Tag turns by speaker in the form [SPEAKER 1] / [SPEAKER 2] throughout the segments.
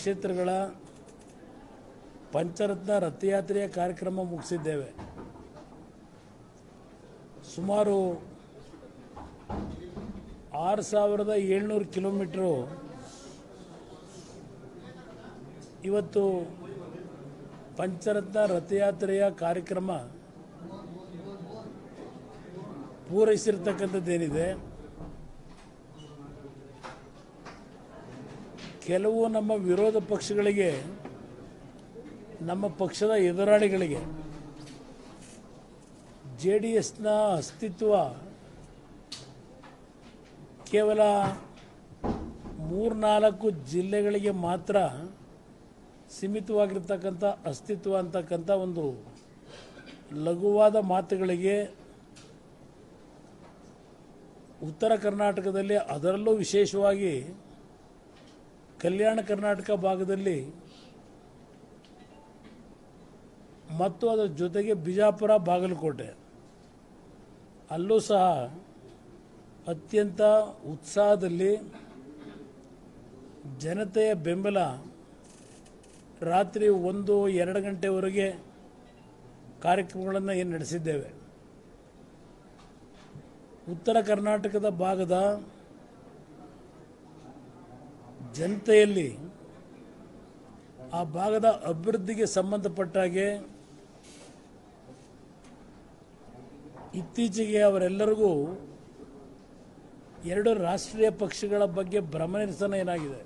[SPEAKER 1] ಕ್ಷೇತ್ರಗಳ ಪಂಚರತ್ನ ರಥಯಾತ್ರೆಯ ಕಾರ್ಯಕ್ರಮ ಮುಗಿಸಿದ್ದೇವೆ ಸುಮಾರು ಆರು ಸಾವಿರದ ಏಳ್ನೂರು ಕಿಲೋಮೀಟ್ರು ಇವತ್ತು ಪಂಚರತ್ನ ರಥಯಾತ್ರೆಯ ಕಾರ್ಯಕ್ರಮ ಪೂರೈಸಿರ್ತಕ್ಕಂಥದ್ದೇನಿದೆ ಕೆಲವು ನಮ್ಮ ವಿರೋಧ ಪಕ್ಷಗಳಿಗೆ ನಮ್ಮ ಪಕ್ಷದ ಎದುರಾಳಿಗಳಿಗೆ ಜೆ ಡಿ ಎಸ್ನ ಅಸ್ತಿತ್ವ ಕೇವಲ ಮೂರ್ನಾಲ್ಕು ಜಿಲ್ಲೆಗಳಿಗೆ ಮಾತ್ರ ಸೀಮಿತವಾಗಿರ್ತಕ್ಕಂಥ ಅಸ್ತಿತ್ವ ಅಂತಕ್ಕಂಥ ಒಂದು ಲಘುವಾದ ಮಾತುಗಳಿಗೆ ಉತ್ತರ ಕರ್ನಾಟಕದಲ್ಲಿ ಅದರಲ್ಲೂ ವಿಶೇಷವಾಗಿ ಕಲ್ಯಾಣ ಕರ್ನಾಟಕ ಭಾಗದಲ್ಲಿ ಮತ್ತು ಅದರ ಜೊತೆಗೆ ಬಿಜಾಪುರ ಬಾಗಲಕೋಟೆ ಅಲ್ಲೂ ಸಹ ಅತ್ಯಂತ ಉತ್ಸಾಹದಲ್ಲಿ ಜನತೆಯ ಬೆಂಬಲ ರಾತ್ರಿ ಒಂದು ಎರಡು ಗಂಟೆವರೆಗೆ ಕಾರ್ಯಕ್ರಮಗಳನ್ನು ಏನು ನಡೆಸಿದ್ದೇವೆ ಉತ್ತರ ಕರ್ನಾಟಕದ ಭಾಗದ ಜನತೆಯಲ್ಲಿ ಆ ಭಾಗದ ಅಭಿವೃದ್ಧಿಗೆ ಸಂಬಂಧಪಟ್ಟ ಹಾಗೆ ಇತ್ತೀಚೆಗೆ ಅವರೆಲ್ಲರಿಗೂ ಎರಡು ರಾಷ್ಟ್ರೀಯ ಪಕ್ಷಗಳ ಬಗ್ಗೆ ಭ್ರಮನಿರಸನ ಏನಾಗಿದೆ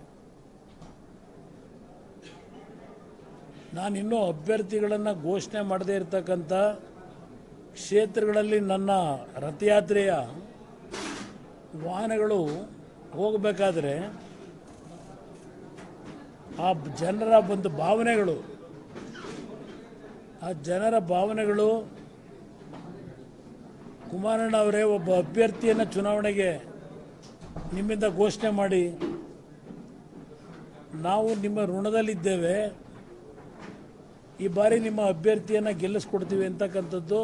[SPEAKER 1] ನಾನಿನ್ನೂ ಅಭ್ಯರ್ಥಿಗಳನ್ನು ಘೋಷಣೆ ಮಾಡದೇ ಇರತಕ್ಕಂಥ ಕ್ಷೇತ್ರಗಳಲ್ಲಿ ನನ್ನ ರಥಯಾತ್ರೆಯ ವಾಹನಗಳು ಹೋಗಬೇಕಾದ್ರೆ ಆ ಜನರ ಒಂದು ಭಾವನೆಗಳು ಆ ಜನರ ಭಾವನೆಗಳು ಕುಮಾರಣ್ಣ ಅವರೇ ಒಬ್ಬ ಅಭ್ಯರ್ಥಿಯನ್ನು ಚುನಾವಣೆಗೆ ನಿಮ್ಮಿಂದ ಘೋಷಣೆ ಮಾಡಿ ನಾವು ನಿಮ್ಮ ಋಣದಲ್ಲಿದ್ದೇವೆ ಈ ಬಾರಿ ನಿಮ್ಮ ಅಭ್ಯರ್ಥಿಯನ್ನು ಗೆಲ್ಲಿಸ್ಕೊಡ್ತೀವಿ ಅಂತಕ್ಕಂಥದ್ದು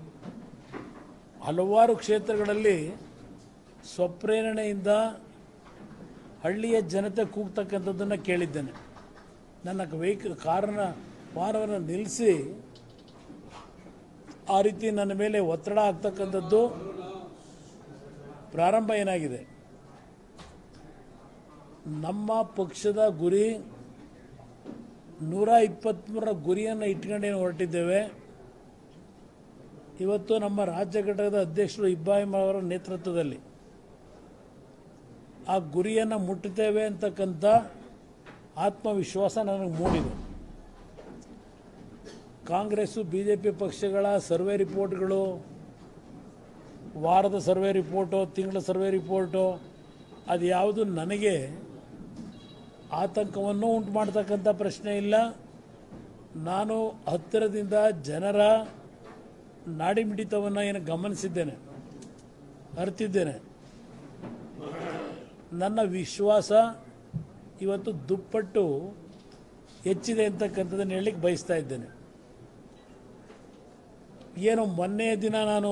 [SPEAKER 1] ಹಲವಾರು ಕ್ಷೇತ್ರಗಳಲ್ಲಿ ಸ್ವಪ್ರೇರಣೆಯಿಂದ ಹಳ್ಳಿಯ ಜನತೆ ಕೂಗ್ತಕ್ಕಂಥದ್ದನ್ನು ಕೇಳಿದ್ದೇನೆ ನನ್ನ ವೆಹಿಕಲ್ ಕಾರನ್ನ ವಾಹನವನ್ನು ನಿಲ್ಲಿಸಿ ಆ ರೀತಿ ನನ್ನ ಮೇಲೆ ಒತ್ತಡ ಆಗ್ತಕ್ಕಂಥದ್ದು ಪ್ರಾರಂಭ ಏನಾಗಿದೆ ನಮ್ಮ ಪಕ್ಷದ ಗುರಿ ನೂರ ಇಪ್ಪತ್ತ್ಮೂರರ ಗುರಿಯನ್ನು ಇಟ್ಕೊಂಡೇನು ಹೊರಟಿದ್ದೇವೆ ಇವತ್ತು ನಮ್ಮ ರಾಜ್ಯ ಘಟಕದ ಅಧ್ಯಕ್ಷರು ಇಬ್ರಾಹಿಂ ಅವರ ನೇತೃತ್ವದಲ್ಲಿ ಆ ಗುರಿಯನ್ನು ಮುಟ್ಟುತ್ತೇವೆ ಅಂತಕ್ಕಂಥ ಆತ್ಮವಿಶ್ವಾಸ ನನಗೆ ಮೂಡಿದೆ ಕಾಂಗ್ರೆಸ್ಸು ಬಿ ಜೆ ಪಿ ಪಕ್ಷಗಳ ಸರ್ವೆ ರಿಪೋರ್ಟ್ಗಳು ವಾರದ ಸರ್ವೆ ರಿಪೋರ್ಟು ತಿಂಗಳ ಸರ್ವೆ ರಿಪೋರ್ಟು ಅದು ಯಾವುದು ನನಗೆ ಆತಂಕವನ್ನು ಉಂಟು ಮಾಡ್ತಕ್ಕಂಥ ಪ್ರಶ್ನೆ ಇಲ್ಲ ನಾನು ಹತ್ತಿರದಿಂದ ಜನರ ನಾಡಿಮಿಡಿತವನ್ನು ಏನು ಗಮನಿಸಿದ್ದೇನೆ ಅರ್ತಿದ್ದೇನೆ ನನ್ನ ವಿಶ್ವಾಸ ಇವತ್ತು ದುಪ್ಪಟ್ಟು ಹೆಚ್ಚಿದೆ ಅಂತಕ್ಕಂಥದ್ದನ್ನು ಹೇಳಲಿಕ್ಕೆ ಬಯಸ್ತಾ ಇದ್ದೇನೆ ಏನು ಮೊನ್ನೆಯ ದಿನ ನಾನು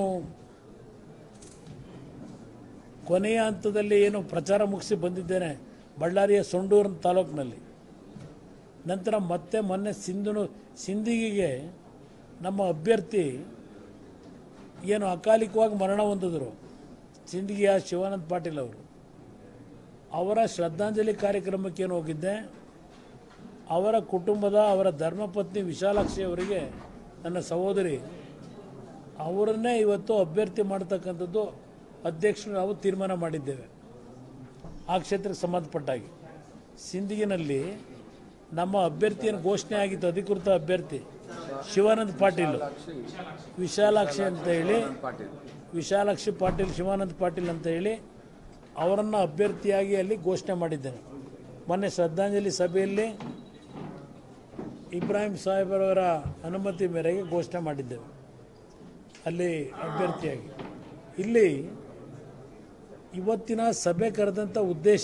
[SPEAKER 1] ಕೊನೆಯ ಹಂತದಲ್ಲಿ ಏನು ಪ್ರಚಾರ ಮುಗಿಸಿ ಬಂದಿದ್ದೇನೆ ಬಳ್ಳಾರಿಯ ಸೊಂಡೂರು ತಾಲೂಕಿನಲ್ಲಿ ನಂತರ ಮತ್ತೆ ಮೊನ್ನೆ ಸಿಂಧು ಸಿಂಧಿಗಿಗೆ ನಮ್ಮ ಅಭ್ಯರ್ಥಿ ಏನು ಅಕಾಲಿಕವಾಗಿ ಮರಣ ಹೊಂದಿದ್ರು ಸಿಂದಗಿಯ ಶಿವಾನಂದ ಪಾಟೀಲ್ ಅವರು ಅವರ ಶ್ರದ್ಧಾಂಜಲಿ ಕಾರ್ಯಕ್ರಮಕ್ಕೆ ಏನು ಹೋಗಿದ್ದೆ ಅವರ ಕುಟುಂಬದ ಅವರ ಧರ್ಮಪತ್ನಿ ವಿಶಾಲಾಕ್ಷಿ ಅವರಿಗೆ ನನ್ನ ಸಹೋದರಿ ಅವರನ್ನೇ ಇವತ್ತು ಅಭ್ಯರ್ಥಿ ಮಾಡ್ತಕ್ಕಂಥದ್ದು ಅಧ್ಯಕ್ಷರು ನಾವು ತೀರ್ಮಾನ ಮಾಡಿದ್ದೇವೆ ಆ ಕ್ಷೇತ್ರಕ್ಕೆ ಸಂಬಂಧಪಟ್ಟಾಗಿ ಸಿಂದಗಿನಲ್ಲಿ ನಮ್ಮ ಅಭ್ಯರ್ಥಿಯನ್ನು ಘೋಷಣೆ ಆಗಿತ್ತು ಅಧಿಕೃತ ಅಭ್ಯರ್ಥಿ ಶಿವಾನಂದ ಪಾಟೀಲ್ ವಿಶಾಲಾಕ್ಷಿ ಅಂತ ಹೇಳಿ ವಿಶಾಲಾಕ್ಷಿ ಪಾಟೀಲ್ ಶಿವಾನಂದ ಪಾಟೀಲ್ ಅಂತ ಹೇಳಿ ಅವರನ್ನು ಅಭ್ಯರ್ಥಿಯಾಗಿ ಅಲ್ಲಿ ಘೋಷಣೆ ಮಾಡಿದ್ದೇನೆ ಮೊನ್ನೆ ಶ್ರದ್ಧಾಂಜಲಿ ಸಭೆಯಲ್ಲಿ ಇಬ್ರಾಹಿಂ ಸಾಹೇಬರವರ ಅನುಮತಿ ಮೇರೆಗೆ ಘೋಷಣೆ ಮಾಡಿದ್ದೇವೆ ಅಲ್ಲಿ ಅಭ್ಯರ್ಥಿಯಾಗಿ ಇಲ್ಲಿ ಇವತ್ತಿನ ಸಭೆ ಕರೆದಂಥ ಉದ್ದೇಶ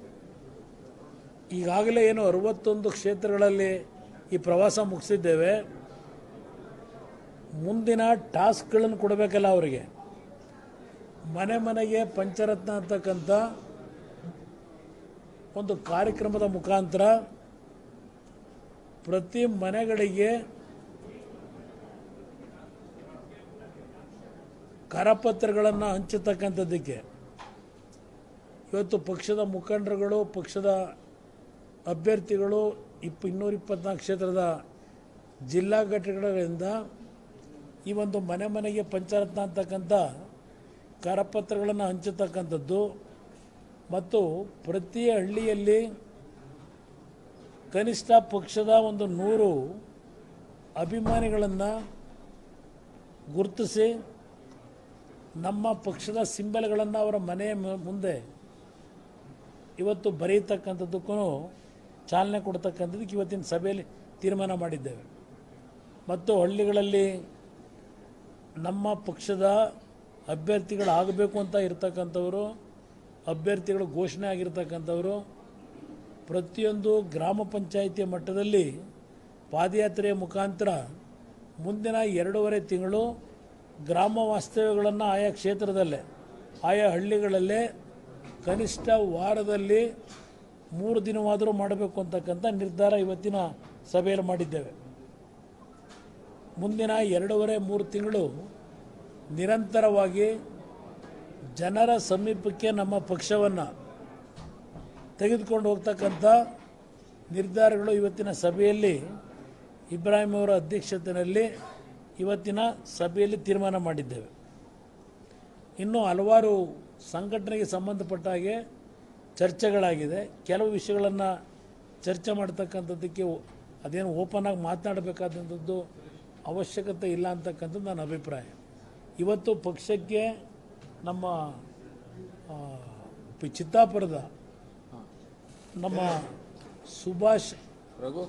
[SPEAKER 1] ಈಗಾಗಲೇ ಏನು ಅರವತ್ತೊಂದು ಕ್ಷೇತ್ರಗಳಲ್ಲಿ ಈ ಪ್ರವಾಸ ಮುಗಿಸಿದ್ದೇವೆ ಮುಂದಿನ ಟಾಸ್ಕ್ಗಳನ್ನು ಕೊಡಬೇಕಲ್ಲ ಅವರಿಗೆ ಮನೆ ಮನೆಗೆ ಪಂಚರತ್ನ ಅಂತಕ್ಕಂಥ ಒಂದು ಕಾರ್ಯಕ್ರಮದ ಮುಖಾಂತರ ಪ್ರತಿ ಮನೆಗಳಿಗೆ ಕರಪತ್ರಗಳನ್ನು ಹಂಚತಕ್ಕಂಥದ್ದಕ್ಕೆ ಇವತ್ತು ಪಕ್ಷದ ಮುಖಂಡರುಗಳು ಪಕ್ಷದ ಅಭ್ಯರ್ಥಿಗಳು ಇಪ್ಪ ಇನ್ನೂರ ಇಪ್ಪತ್ನಾಲ್ಕು ಕ್ಷೇತ್ರದ ಜಿಲ್ಲಾ ಘಟಕಗಳಿಂದ ಈ ಒಂದು ಮನೆ ಮನೆಗೆ ಪಂಚರತ್ನ ಅಂತಕ್ಕಂಥ ಕರಪತ್ರಗಳನ್ನು ಹಂಚತಕ್ಕಂಥದ್ದು ಮತ್ತು ಪ್ರತಿ ಹಳ್ಳಿಯಲ್ಲಿ ಕನಿಷ್ಠ ಪಕ್ಷದ ಒಂದು ನೂರು ಅಭಿಮಾನಿಗಳನ್ನು ಗುರುತಿಸಿ ನಮ್ಮ ಪಕ್ಷದ ಸಿಂಬಲ್ಗಳನ್ನು ಅವರ ಮನೆಯ ಮು- ಮುಂದೆ ಇವತ್ತು ಬರೆಯತಕ್ಕಂಥದ್ದಕ್ಕೂ ಚಾಲನೆ ಕೊಡ್ತಕ್ಕಂಥದ್ದಕ್ಕೆ ಇವತ್ತಿನ ಸಭೆಯಲ್ಲಿ ತೀರ್ಮಾನ ಮಾಡಿದ್ದೇವೆ ಮತ್ತು ಹಳ್ಳಿಗಳಲ್ಲಿ ನಮ್ಮ ಪಕ್ಷದ ಅಭ್ಯರ್ಥಿಗಳಾಗಬೇಕು ಅಂತ ಇರ್ತಕ್ಕಂಥವರು ಅಭ್ಯರ್ಥಿಗಳು ಘೋಷಣೆ ಆಗಿರ್ತಕ್ಕಂಥವರು ಪ್ರತಿಯೊಂದು ಗ್ರಾಮ ಪಂಚಾಯಿತಿಯ ಮಟ್ಟದಲ್ಲಿ ಪಾದಯಾತ್ರೆಯ ಮುಖಾಂತರ ಮುಂದಿನ ಎರಡೂವರೆ ತಿಂಗಳು ಗ್ರಾಮ ವಾಸ್ತವ್ಯಗಳನ್ನು ಆಯಾ ಕ್ಷೇತ್ರದಲ್ಲೇ ಆಯಾ ಹಳ್ಳಿಗಳಲ್ಲೇ ಕನಿಷ್ಠ ವಾರದಲ್ಲಿ ಮೂರು ದಿನವಾದರೂ ಮಾಡಬೇಕು ಅಂತಕ್ಕಂಥ ನಿರ್ಧಾರ ಇವತ್ತಿನ ಸಭೆಯಲ್ಲಿ ಮಾಡಿದ್ದೇವೆ ಮುಂದಿನ ಎರಡೂವರೆ ಮೂರು ತಿಂಗಳು ನಿರಂತರವಾಗಿ ಜನರ ಸಮೀಪಕ್ಕೆ ನಮ್ಮ ಪಕ್ಷವನ್ನು ತೆಗೆದುಕೊಂಡು ಹೋಗ್ತಕ್ಕಂಥ ನಿರ್ಧಾರಗಳು ಇವತ್ತಿನ ಸಭೆಯಲ್ಲಿ ಇಬ್ರಾಹಿಂ ಅವರ ಅಧ್ಯಕ್ಷತೆಯಲ್ಲಿ ಇವತ್ತಿನ ಸಭೆಯಲ್ಲಿ ತೀರ್ಮಾನ ಮಾಡಿದ್ದೇವೆ ಇನ್ನು ಹಲವಾರು ಸಂಘಟನೆಗೆ ಸಂಬಂಧಪಟ್ಟ ಹಾಗೆ ಚರ್ಚೆಗಳಾಗಿದೆ ಕೆಲವು ವಿಷಯಗಳನ್ನು ಚರ್ಚೆ ಮಾಡ್ತಕ್ಕಂಥದ್ದಕ್ಕೆ ಅದೇನು ಓಪನ್ ಆಗಿ ಮಾತನಾಡಬೇಕಾದಂಥದ್ದು ಅವಶ್ಯಕತೆ ಇಲ್ಲ ಅಂತಕ್ಕಂಥದ್ದು ನನ್ನ ಅಭಿಪ್ರಾಯ ಇವತ್ತು ಪಕ್ಷಕ್ಕೆ ನಮ್ಮ ಆ, ಪಿ- ಚಿತ್ತಾಪುರದ ನಮ್ಮ ಸುಭಾಷ್
[SPEAKER 2] ರಘು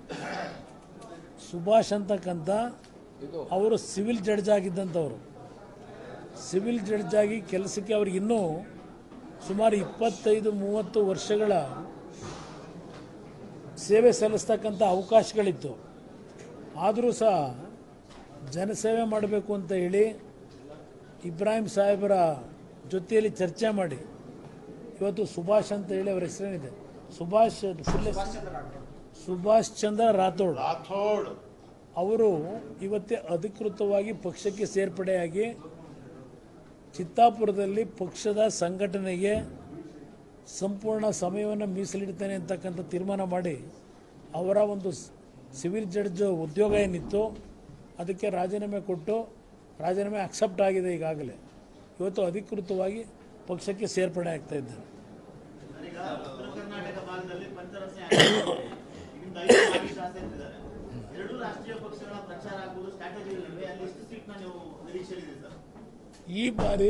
[SPEAKER 1] ಸುಭಾಷ್ ಅಂತಕ್ಕಂಥ
[SPEAKER 2] ಇದು
[SPEAKER 1] ಅವರು ಸಿವಿಲ್ ಜಡ್ಜ್ ಆಗಿದ್ದಂಥವ್ರು ಸಿವಿಲ್ ಜಡ್ಜ್ ಆಗಿ ಕೆಲಸಕ್ಕೆ ಅವ್ರಿಗೆ ಇನ್ನೂ ಸುಮಾರು ಇಪ್ಪತ್ತೈದು ಮೂವತ್ತು ವರ್ಷಗಳ ಸೇವೆ ಸಲ್ಲಿಸ್ತಕ್ಕಂಥ ಅವಕಾಶಗಳಿತ್ತು ಆದರೂ ಸಹ ಜನಸೇವೆ ಮಾಡಬೇಕು ಅಂತ ಹೇಳಿ ಇಬ್ರಾಹಿಂ ಸಾಹೇಬರ ಜೊತೆಯಲ್ಲಿ ಚರ್ಚೆ ಮಾಡಿ ಇವತ್ತು ಸುಭಾಷ್ ಅಂತ ಹೇಳಿ ಅವರ ಹೆಸರೇನಿದೆ ಸುಭಾಷ್ full ಹೆಸರು? ಸುಭಾಷ್ ಚಂದ್ರ ರಾಥೋಡ್
[SPEAKER 3] ರಾಥೋಡ್
[SPEAKER 1] ಅವರು ಇವತ್ತೇ ಅಧಿಕೃತವಾಗಿ ಪಕ್ಷಕ್ಕೆ ಸೇರ್ಪಡೆಯಾಗಿ ಚಿತ್ತಾಪುರದಲ್ಲಿ ಪಕ್ಷದ ಸಂಘಟನೆಗೆ ಸಂಪೂರ್ಣ ಸಮಯವನ್ನು ಮೀಸಲಿಡ್ತೇನೆ ಅಂತಕ್ಕಂಥ ತೀರ್ಮಾನ ಮಾಡಿ ಅವರ ಒಂದು ಸ್- ಸಿವಿಲ್ ಜಡ್ಜ್ ಉದ್ಯೋಗ ಏನಿತ್ತು ಅದಕ್ಕೆ ರಾಜೀನಾಮೆ ಕೊಟ್ಟು ರಾಜೀನಾಮೆ ಅಕ್ಸೆಪ್ಟ್ ಆಗಿದೆ ಈಗಾಗಲೇ ಇವತ್ತು ಅಧಿಕೃತವಾಗಿ ಪಕ್ಷಕ್ಕೆ ಸೇರ್ಪಡೆ ಆಗ್ತಾ ಇದ್ದಾರೆ
[SPEAKER 4] ಈಗ ಉತ್ತರ ಕರ್ನಾಟಕ ಭಾಗದಲ್ಲಿ ಪಂಚರತ್ನ ಇದರಿಂದ ಐದು ಮಾಜಿ ಶಾಸಕರಿದ್ದಾರೆ ಎರಡೂ ರಾಷ್ಟ್ರೀಯ ಪಕ್ಷಗಳ ಪ್ರಚಾರ ಆಗುವುದು ಸ್ಟ್ರಾಟಜಿ ನಡುವೆ ಅಲ್ಲಿ ಎಷ್ಟು ಸೀಟ್ನ ನೀವು ನಿರೀಕ್ಷೆಯಲ್ಲಿದೆ ಸರ್
[SPEAKER 1] ಈ ಬಾರಿ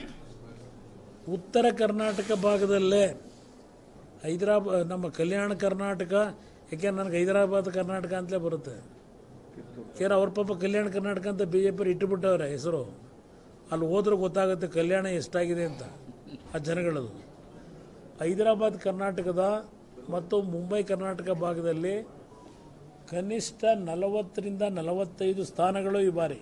[SPEAKER 1] ಉತ್ತರ ಕರ್ನಾಟಕ ಭಾಗದಲ್ಲೇ ಹೈದರಾಬಾದ್ ನಮ್ಮ ಕಲ್ಯಾಣ ಕರ್ನಾಟಕ ಯಾಕೆ ನನಗೆ ಹೈದರಾಬಾದ್ ಕರ್ನಾಟಕ ಅಂತಲೇ ಬರುತ್ತೆ ಯಾಕೆಂದ್ರೆ ಅವ್ರ ಪಾಪ ಕಲ್ಯಾಣ ಕರ್ನಾಟಕ ಅಂತ ಬಿ ಜೆ ಪಿ ಇಟ್ಟುಬಿಟ್ಟವ್ರೆ ಹೆಸರು ಅಲ್ಲಿ ಹೋದ್ರೆ ಗೊತ್ತಾಗುತ್ತೆ ಕಲ್ಯಾಣ ಎಷ್ಟಾಗಿದೆ ಅಂತ ಆ ಜನಗಳದು ಹೈದರಾಬಾದ್ ಕರ್ನಾಟಕದ ಮತ್ತು ಮುಂಬೈ ಕರ್ನಾಟಕ ಭಾಗದಲ್ಲಿ ಕನಿಷ್ಠ ನಲವತ್ತರಿಂದ ನಲವತ್ತೈದು ಸ್ಥಾನಗಳು ಈ ಬಾರಿ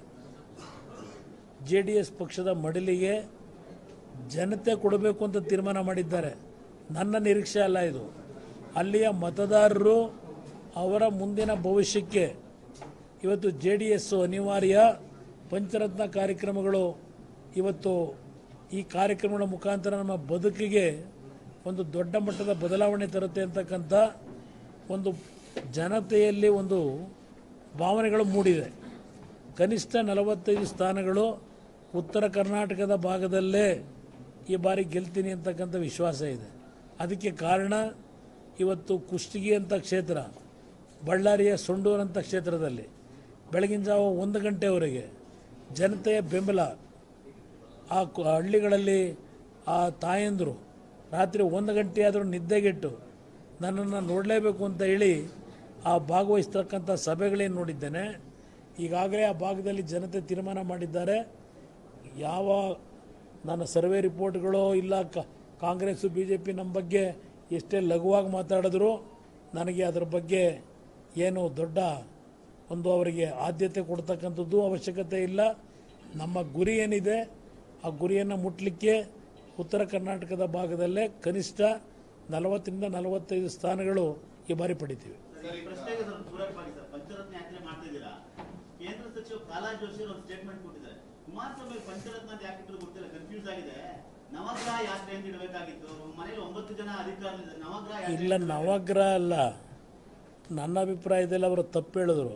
[SPEAKER 1] ಜೆ ಡಿ ಎಸ್ ಪಕ್ಷದ ಮಡಲಿಗೆ ಜನತೆ ಕೊಡಬೇಕು ಅಂತ ತೀರ್ಮಾನ ಮಾಡಿದ್ದಾರೆ ನನ್ನ ನಿರೀಕ್ಷೆ ಅಲ್ಲ ಇದು ಅಲ್ಲಿಯ ಮತದಾರರು ಅವರ ಮುಂದಿನ ಭವಿಷ್ಯಕ್ಕೆ ಇವತ್ತು ಜೆ ಡಿ ಎಸ್ ಅನಿವಾರ್ಯ ಪಂಚರತ್ನ ಕಾರ್ಯಕ್ರಮಗಳು ಇವತ್ತು ಈ ಕಾರ್ಯಕ್ರಮಗಳ ಮುಖಾಂತರ ನಮ್ಮ ಬದುಕಿಗೆ ಒಂದು ದೊಡ್ಡ ಮಟ್ಟದ ಬದಲಾವಣೆ ತರುತ್ತೆ ಅಂತಕ್ಕಂಥ ಒಂದು ಜನತೆಯಲ್ಲಿ ಒಂದು ಭಾವನೆಗಳು ಮೂಡಿದೆ ಕನಿಷ್ಠ ನಲವತ್ತೈದು ಸ್ಥಾನಗಳು ಉತ್ತರ ಕರ್ನಾಟಕದ ಭಾಗದಲ್ಲೇ ಈ ಬಾರಿ ಗೆಲ್ತೀನಿ ಅಂತಕ್ಕಂಥ ವಿಶ್ವಾಸ ಇದೆ ಅದಕ್ಕೆ ಕಾರಣ ಇವತ್ತು ಕುಷ್ಟಗಿ ಅಂತ ಕ್ಷೇತ್ರ ಬಳ್ಳಾರಿಯ ಸೊಂಡೂರು ಅಂತ ಕ್ಷೇತ್ರದಲ್ಲಿ ಬೆಳಗಿನ ಜಾವ ಒಂದು ಗಂಟೆವರೆಗೆ ಜನತೆಯ ಬೆಂಬಲ ಆ ಕು- ಹಳ್ಳಿಗಳಲ್ಲಿ ಆ ತಾಯಂದರು ರಾತ್ರಿ ಒಂದು ಗಂಟೆ ಆದರೂ ನಿದ್ದೆಗೆಟ್ಟು ನನ್ನನ್ನು ನೋಡಲೇಬೇಕು ಅಂತ ಹೇಳಿ ಆ ಭಾಗವಹಿಸ್ತಕ್ಕಂಥ ಸಭೆಗಳೇನು ನೋಡಿದ್ದೇನೆ ಈಗಾಗಲೇ ಆ ಭಾಗದಲ್ಲಿ ಜನತೆ ತೀರ್ಮಾನ ಮಾಡಿದ್ದಾರೆ ಯಾವ ನನ್ನ ಸರ್ವೆ ರಿಪೋರ್ಟ್ಗಳೋ ಇಲ್ಲ ಕ ಕಾಂಗ್ರೆಸ್ಸು ಬಿ ಜೆ ಪಿ ನಮ್ಮ ಬಗ್ಗೆ ಎಷ್ಟೇ ಲಘುವಾಗಿ ಮಾತಾಡಿದ್ರು ನನಗೆ ಅದರ ಬಗ್ಗೆ ಏನು ದೊಡ್ಡ ಒಂದು ಅವರಿಗೆ ಆದ್ಯತೆ ಕೊಡ್ತಕ್ಕಂಥದ್ದು ಅವಶ್ಯಕತೆ ಇಲ್ಲ ನಮ್ಮ ಗುರಿ ಏನಿದೆ ಆ ಗುರಿಯನ್ನು ಮುಟ್ಟಲಿಕ್ಕೆ ಉತ್ತರ ಕರ್ನಾಟಕದ ಭಾಗದಲ್ಲೇ ಕನಿಷ್ಠ ನಲವತ್ತರಿಂದ ನಲವತ್ತೈದು ಸ್ಥಾನಗಳು ಈ ಬಾರಿ ಪಡಿತೀವಿ
[SPEAKER 4] ಸರ್ ಈ ಪ್ರಶ್ನೆಗೆ ಸ್ವಲ್ಪ ಪೂರಕವಾಗಿ ಅಧ್ಯಕ್ಷ ಕಾಲಾ ಜೋಶಿ ಅವರು ಸ್ಟೇಟ್ಮೆಂಟ್ ಕೊಟ್ಟಿದ್ದಾರೆ ಕುಮಾರಸ್ವಾಮಿ ಅವ್ರು ಪಂಚರತ್ನ ಅಂತ ಯಾಕೆ ಇಟ್ಟರು ಗೊತ್ತಿಲ್ಲ ಕನ್ಫ್ಯೂಸ್ ಆಗಿದೆ ನವಗ್ರಹ ಯಾತ್ರೆ ಅಂತ ಇಡಬೇಕಾಗಿತ್ತು ಮನೇಲಿ ಒಂಬತ್ತು ಜನ ಅಧಿಕಾರಿಗಳಿದ್ದಾರೆ ನವಗ್ರಹ ಯಾತ್ರೆ
[SPEAKER 1] ಇಲ್ಲ ನವಗ್ರಹ ಅಲ್ಲ ನನ್ನ ಅಭಿಪ್ರಾಯದಲ್ಲಿ ಅವರು ತಪ್ಪು ಹೇಳಿದ್ರು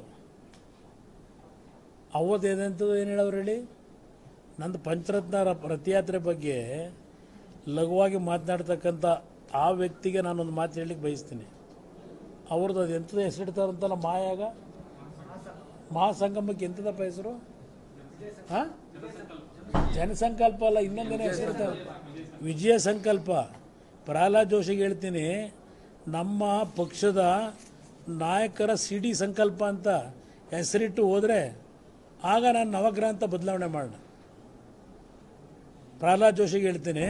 [SPEAKER 1] ಅವತ್ತೇನಂತದ್ದು ಏನು ಹೇಳೋರು ಹೇಳಿ ನಂದು ಪಂಚರತ್ನ ರ- ರಥಯಾತ್ರೆ ಬಗ್ಗೆ ಲಘುವಾಗಿ ಮಾತನಾಡ್ತಕ್ಕಂಥ ಆ ವ್ಯಕ್ತಿಗೆ ನಾನೊಂದು ಮಾತು ಹೇಳಲಿಕ್ಕೆ ಬಯಸ್ತೀನಿ ಅವ್ರದ್ದು ಅದು ಎಂಥದ್ದು ಹೆಸರಿಡ್ತಾರಂತಲ್ಲ ಮಾಯಾಗ ಮಹಾಸಂಗಮಕ್ಕೆ ಎಂಥದಪ್ಪ ಹೆಸರು ಹಾಂ ಜನಸಂಕಲ್ಪ ಅಲ್ಲ ಇನ್ನೊಂದೇನೋ ಹೆಸರಿರ್ತಾರೆ ವಿಜಯ ಸಂಕಲ್ಪ ಪ್ರಹ್ಲಾದ್ ಜೋಶಿಗೆ ಹೇಳ್ತೀನಿ ನಮ್ಮ ಪಕ್ಷದ ನಾಯಕರ ಸಿ ಡಿ ಸಂಕಲ್ಪ ಅಂತ ಹೆಸರಿಟ್ಟು ಹೋದರೆ ಆಗ ನಾನು ನವಗ್ರಹ ಅಂತ ಬದಲಾವಣೆ ಮಾಡೋಣ ಪ್ರಹ್ಲಾದ್ ಜೋಶಿಗೆ ಹೇಳ್ತೀನಿ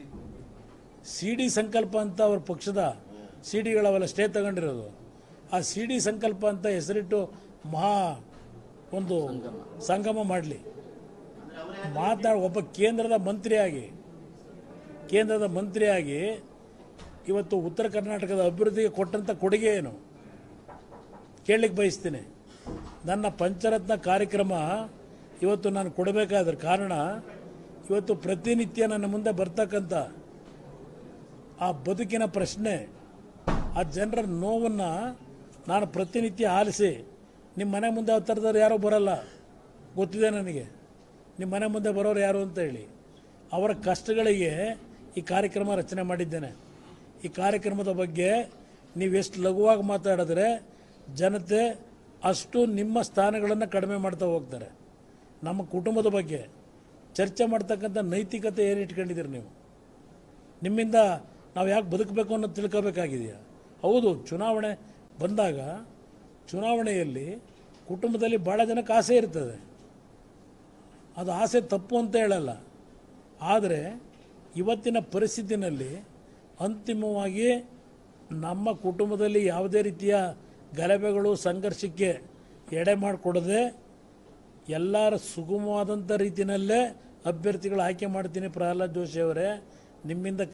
[SPEAKER 1] ಸಿ ಡಿ ಸಂಕಲ್ಪ ಅಂತ ಅವ್ರ ಪಕ್ಷದ ಸಿ ಡಿಗಳವೆಲ್ಲ ಸ್ಟೇ ತಗೊಂಡಿರೋದು ಆ ಸಿ ಡಿ ಸಂಕಲ್ಪ ಅಂತ ಹೆಸರಿಟ್ಟು ಮಹಾ ಒಂದು ಸಂಗಮ ಮಾಡಲಿ ಮಾತನಾಡ ಒಬ್ಬ ಕೇಂದ್ರದ ಮಂತ್ರಿಯಾಗಿ ಕೇಂದ್ರದ ಮಂತ್ರಿಯಾಗಿ ಇವತ್ತು ಉತ್ತರ ಕರ್ನಾಟಕದ ಅಭಿವೃದ್ಧಿಗೆ ಕೊಟ್ಟಂಥ ಕೊಡುಗೆ ಏನು ಕೇಳಲಿಕ್ಕೆ ಬಯಸ್ತೀನಿ ನನ್ನ ಪಂಚರತ್ನ ಕಾರ್ಯಕ್ರಮ ಇವತ್ತು ನಾನು ಕೊಡಬೇಕಾದ್ರ ಕಾರಣ ಇವತ್ತು ಪ್ರತಿನಿತ್ಯ ನನ್ನ ಮುಂದೆ ಬರ್ತಕ್ಕಂಥ ಆ ಬದುಕಿನ ಪ್ರಶ್ನೆ ಆ ಜನರ ನೋವನ್ನು ನಾನು ಪ್ರತಿನಿತ್ಯ ಆಲಿಸಿ ನಿಮ್ಮ ಮನೆ ಮುಂದೆ ಅವತರದವ್ರು ಯಾರೂ ಬರಲ್ಲ ಗೊತ್ತಿದೆ ನನಗೆ ನಿಮ್ಮ ಮನೆ ಮುಂದೆ ಬರೋರು ಯಾರು ಅಂತ ಹೇಳಿ ಅವರ ಕಷ್ಟಗಳಿಗೆ ಈ ಕಾರ್ಯಕ್ರಮ ರಚನೆ ಮಾಡಿದ್ದೇನೆ ಈ ಕಾರ್ಯಕ್ರಮದ ಬಗ್ಗೆ ನೀವು ಎಷ್ಟು ಲಘುವಾಗಿ ಮಾತಾಡಿದ್ರೆ ಜನತೆ ಅಷ್ಟು ನಿಮ್ಮ ಸ್ಥಾನಗಳನ್ನು ಕಡಿಮೆ ಮಾಡ್ತಾ ಹೋಗ್ತಾರೆ ನಮ್ಮ ಕುಟುಂಬದ ಬಗ್ಗೆ ಚರ್ಚೆ ಮಾಡ್ತಕ್ಕಂಥ ನೈತಿಕತೆ ಏನು ಇಟ್ಕೊಂಡಿದ್ದೀರಿ ನೀವು ನಿಮ್ಮಿಂದ ನಾವು ಯಾಕೆ ಬದುಕಬೇಕು ಅನ್ನೋದು ತಿಳ್ಕೋಬೇಕಾಗಿದೆಯಾ ಹೌದು ಚುನಾವಣೆ ಬಂದಾಗ ಚುನಾವಣೆಯಲ್ಲಿ ಕುಟುಂಬದಲ್ಲಿ ಭಾಳ ಜನಕ್ಕೆ ಆಸೆ ಇರ್ತದೆ ಅದು ಆಸೆ ತಪ್ಪು ಅಂತ ಹೇಳಲ್ಲ ಆದರೆ ಇವತ್ತಿನ ಪರಿಸ್ಥಿತಿನಲ್ಲಿ ಅಂತಿಮವಾಗಿ ನಮ್ಮ ಕುಟುಂಬದಲ್ಲಿ ಯಾವುದೇ ರೀತಿಯ ಗಲಭೆಗಳು ಸಂಘರ್ಷಕ್ಕೆ ಎಡೆ ಮಾಡಿಕೊಡದೆ ಎಲ್ಲರ ಸುಗಮವಾದಂಥ ರೀತಿಯಲ್ಲೇ ಅಭ್ಯರ್ಥಿಗಳು ಆಯ್ಕೆ ಮಾಡ್ತೀನಿ ಪ್ರಹ್ಲಾದ್ ಜೋಶಿ ಅವರೇ ನಿಮ್ಮಿಂದ